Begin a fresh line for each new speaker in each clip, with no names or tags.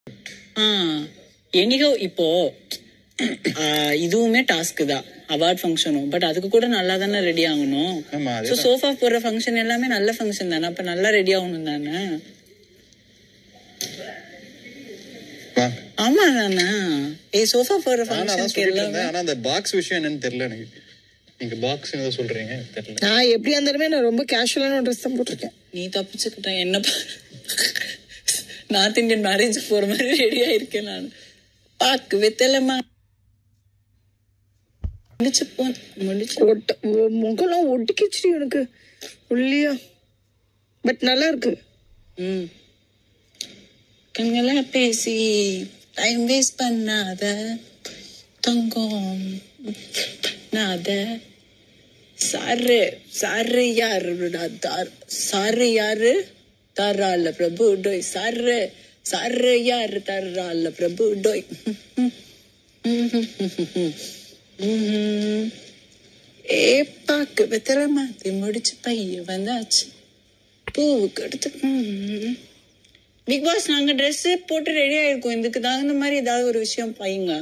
ஆ எனிகோ இப்போ ஆ, இதுவுமே டாஸ்க் தான் அவார்ட் ஃபங்க்ஷனும் பட் அதுக்கு கூட நல்லா தானே ரெடி ஆகணும்
ஆமா,
ஸோ சோஃபா போடுற ஃபங்க்ஷன் எல்லாமே நல்ல ஃபங்க்ஷன் தானே அப்ப நல்லா ரெடி ஆகணும் தானே
வா.
ஆமா தானே ஏ சோஃபா போடுற
நானும் அதான்
ஃபங்க்ஷனுக்கு
சொல்லிட்டு
எல்லாமே
இருந்தேன் ஆனா அந்த பாக்ஸ் விஷயம் என்னன்னு தெரியல எனக்கு நீங்க பாக்ஸ் ஏதோ சொல்றீங்க எனக்கு தெரியல
நான் எப்படியா இருந்தாலுமே நான் ரொம்ப கேஷுவலான ட்ரெஸ் தான் போட்டிருக்கேன்
நீ தப்பிச்சுக்கிட்ட என்ன பாரு நார்த் இந்தியன் மேரேஜுக்கு போற மாதிரி ரெடியா இருக்கேன் நான் பாக்கு வெத்தலமா முடிச்சு போ முடிச்சு
ஒட்ட உ- முகம்லாம் ஒட்டிக்கிச்சு எனக்கு ஒல்லியா பட் நல்லா இருக்கு
ம் கண்களா பேசி டைம் வேஸ்ட் பண்ணாத தங்கம் பண்ணாத சாரு சாரு யாருடா தார் சாரு யாரு தரால பிரபு டோய் சாரு சாரு யாரு தரால பிரபு டோய் ஏ பாக்கு வெத்தலை மாத்தி முடிச்சு பைய வந்தாச்சு பூவுக்கு எடுத்து பிக் பாஸ் நாங்க ட்ரெஸ் போட்டு ரெடி ஆயிருக்கோம் இதுக்கு தகுந்த மாதிரி ஏதாவது ஒரு விஷயம் பையங்க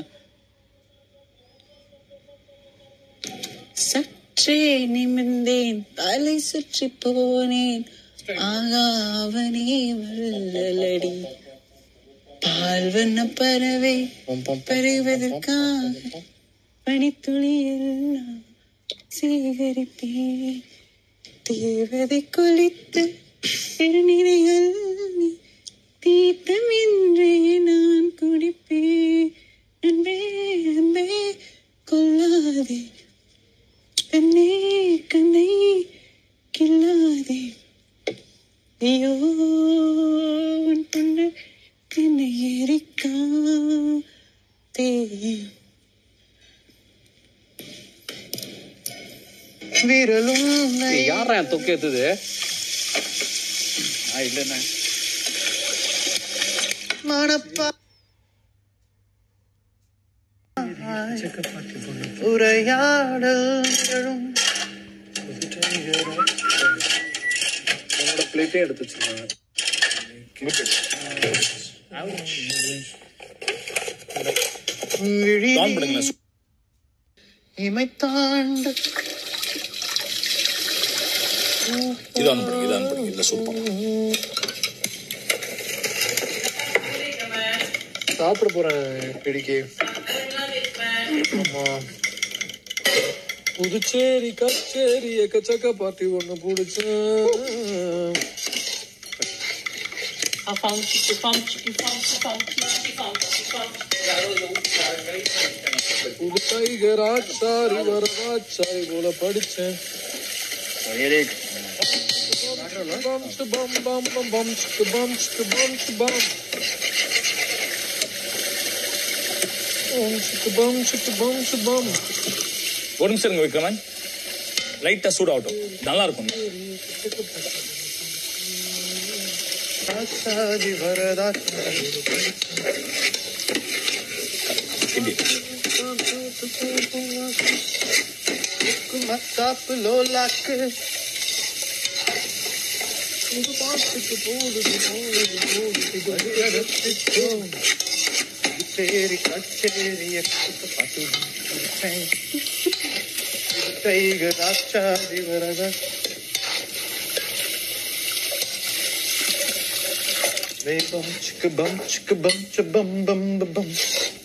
சற்றே நிமிர்ந்தேன் தலை சுற்றி போனேன் ஆகா அவனே வரலடி பால் வண்ண பறவை பெறுவதற்காக பனித்துளியில் நான் சேகரிப்பேன் தேவதை கொளித்து திருநிலைகள் தீர்த்தமின்றே நான் குடிப்பேன் அன்பே அன்பே கொல்லாதே கண்ணே கண்ணை கில்லாதே ஐயோ உன் பொண்ணு என்னை எரிக்காதே
விரலும்
யாரா என் தொக்கு ஏத்துது
ஆ இல்லண்ணே மனப்பா உரையாடல் நிகழும்
என்னோட பிளேட்டே எடுத்து வச்சிருக்காங்க
விழி
ஆன் பண்ணுங்களேன்
இமை தாண்ட
இது ஆன் பண்ணுங்க இது ஆன் பண்ணுங்க இதுல சூப்பர்
சாப்பிட போறேன் பிடிக்கே ஆமா
புதுச்சேரி கச்சேரி எக்கச்சக்க பார்ட்டி ஒண்ணு பிடிச்சேன் புது டைகர் ஆச்சாரி வரதாச்சாரி போல படிச்சேன் பம் சிக்கு பம் பம் பம் பம் சிக்கு பம் சிக்கு பம் சிக்கு பம் பம் சிக்கு பம் சிக்கு பம் சிக்கு பம் ஒரு நிமிஷம் இருங்க விக்ரமன் லைட்டா சூடாகட்டும் நல்லா இருக்கும்
ஆச்சாரி வரதா
கிண்டி
மத்தாப்பு லோலாக்கு சேரி கச்சேரி பாட்டு டைகர் ஆச்சாரி வரதா Bum chicka bum chicka bum cha bum bum bum bum.